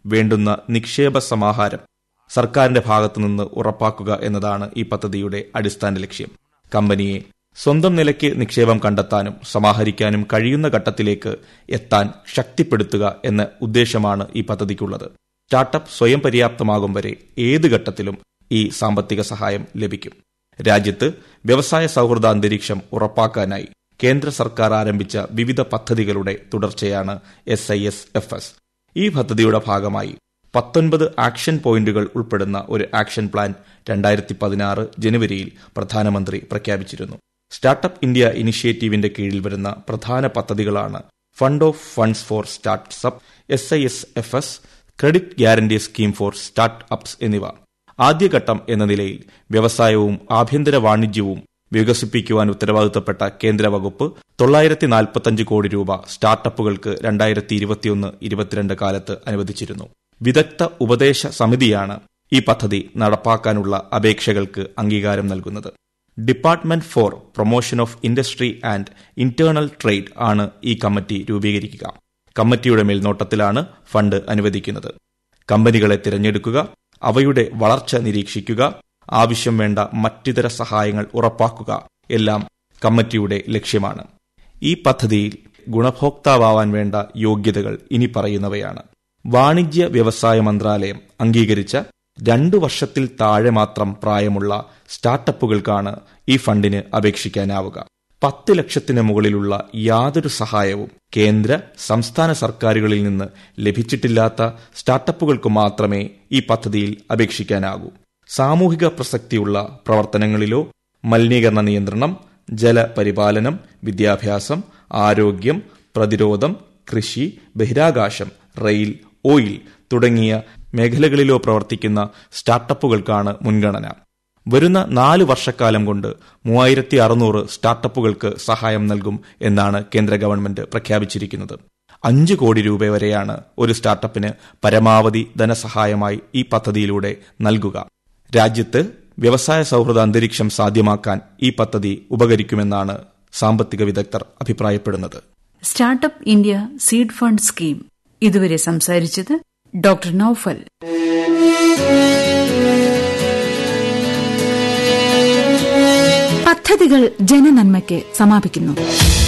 വേണ്ടുന്ന നിക്ഷേപ സമാഹാരം സർക്കാരിന്റെ ഭാഗത്തുനിന്ന് ഉറപ്പാക്കുക എന്നതാണ് ഈ പദ്ധതിയുടെ അടിസ്ഥാന ലക്ഷ്യം കമ്പനിയെ സ്വന്തം നിലയ്ക്ക് നിക്ഷേപം കണ്ടെത്താനും സമാഹരിക്കാനും കഴിയുന്ന ഘട്ടത്തിലേക്ക് എത്താൻ ശക്തിപ്പെടുത്തുക എന്ന ഉദ്ദേശമാണ് ഈ പദ്ധതിക്കുള്ളത് സ്റ്റാർട്ടപ്പ് സ്വയം പര്യാപ്തമാകും വരെ ഏത് ഘട്ടത്തിലും ഈ സാമ്പത്തിക സഹായം ലഭിക്കും രാജ്യത്ത് വ്യവസായ സൗഹൃദ അന്തരീക്ഷം ഉറപ്പാക്കാനായി കേന്ദ്ര സർക്കാർ ആരംഭിച്ച വിവിധ പദ്ധതികളുടെ തുടർച്ചയാണ് S I S F S ഈ പദ്ധതിയുടെ ഭാഗമായി പത്തൊൻപത് ആക്ഷൻ പോയിന്റുകൾ ഉൾപ്പെടുന്ന ഒരു ആക്ഷൻ പ്ലാൻ രണ്ടായിരത്തി പതിനാറ് ജനുവരിയിൽ പ്രധാനമന്ത്രി പ്രഖ്യാപിച്ചിരുന്നു സ്റ്റാർട്ടപ്പ് ഇന്ത്യ ഇനിഷ്യേറ്റീവിന്റെ കീഴിൽ വരുന്ന പ്രധാന പദ്ധതികളാണ് fund of funds for startup S I S F S credit guarantee scheme for startups എന്നിവ ആദ്യഘട്ടം എന്ന നിലയിൽ വ്യവസായവും ആഭ്യന്തര വാണിജ്യവും വികസിപ്പിക്കുവാൻ ഉത്തരവാദിത്തപ്പെട്ട കേന്ദ്ര വകുപ്പ് തൊള്ളായിരത്തി നാൽപ്പത്തഞ്ച് കോടി രൂപ സ്റ്റാർട്ടപ്പുകൾക്ക് രണ്ടായിരത്തി ഇരുപത്തിയൊന്ന് ഇരുപത്തിരണ്ട് കാലത്ത് അനുവദിച്ചിരുന്നു വിദഗ്ധ ഉപദേശ സമിതിയാണ് ഈ പദ്ധതി നടപ്പാക്കാനുള്ള അപേക്ഷകൾക്ക് അംഗീകാരം നൽകുന്നത് department for promotion of industry and internal trade ആണ് ഈ കമ്മിറ്റി രൂപീകരിക്കുക കമ്മിറ്റിയുടെ മേൽനോട്ടത്തിലാണ് ഫണ്ട് അനുവദിക്കുന്നത് കമ്പനികളെ തിരഞ്ഞെടുക്കുക അവയുടെ വളർച്ച നിരീക്ഷിക്കുക ആവശ്യം വേണ്ട മറ്റിതര സഹായങ്ങൾ ഉറപ്പാക്കുക എല്ലാം കമ്മിറ്റിയുടെ ലക്ഷ്യമാണ് ഈ പദ്ധതിയിൽ ഗുണഭോക്താവാൻ വേണ്ട യോഗ്യതകൾ ഇനി പറയുന്നവയാണ് വാണിജ്യ വ്യവസായ മന്ത്രാലയം അംഗീകരിച്ച രണ്ടു വർഷത്തിൽ താഴെ മാത്രം പ്രായമുള്ള സ്റ്റാർട്ടപ്പുകൾക്കാണ് ഈ ഫണ്ടിന് അപേക്ഷിക്കാനാവുക പത്ത് ലക്ഷത്തിന് മുകളിലുള്ള യാതൊരു സഹായവും കേന്ദ്ര സംസ്ഥാന സർക്കാരുകളിൽ നിന്ന് ലഭിച്ചിട്ടില്ലാത്ത സ്റ്റാർട്ടപ്പുകൾക്ക് മാത്രമേ ഈ പദ്ധതിയിൽ അപേക്ഷിക്കാനാകൂ സാമൂഹിക പ്രസക്തിയുള്ള പ്രവർത്തനങ്ങളിലോ മലിനീകരണ നിയന്ത്രണം ജലപരിപാലനം വിദ്യാഭ്യാസം ആരോഗ്യം പ്രതിരോധം കൃഷി ബഹിരാകാശം റെയിൽ ഓയിൽ തുടങ്ങിയ മേഖലകളിലോ പ്രവർത്തിക്കുന്ന സ്റ്റാർട്ടപ്പുകൾക്കാണ് മുൻഗണന വരുന്ന നാല് വർഷക്കാലം കൊണ്ട് മൂവായിരത്തി അറുന്നൂറ് സ്റ്റാർട്ടപ്പുകൾക്ക് സഹായം നൽകും എന്നാണ് കേന്ദ്ര ഗവൺമെന്റ് പ്രഖ്യാപിച്ചിരിക്കുന്നത് അഞ്ച് കോടി രൂപ വരെയാണ് ഒരു സ്റ്റാർട്ടപ്പിന് പരമാവധി ധനസഹായമായി ഈ പദ്ധതിയിലൂടെ നൽകുക രാജ്യത്ത് വ്യവസായ സൗഹൃദ അന്തരീക്ഷം സാധ്യമാക്കാൻ ഈ പദ്ധതി ഉപകരിക്കുമെന്നാണ് സാമ്പത്തിക വിദഗ്ധർ അഭിപ്രായപ്പെടുന്നത് startup India seed fund scheme ഇതുവരെ സംസാരിച്ചത് ഡോക്ടർ നൌഫൽ പദ്ധതികൾ ജനനന്മയ്ക്ക് സമാപിക്കുന്നു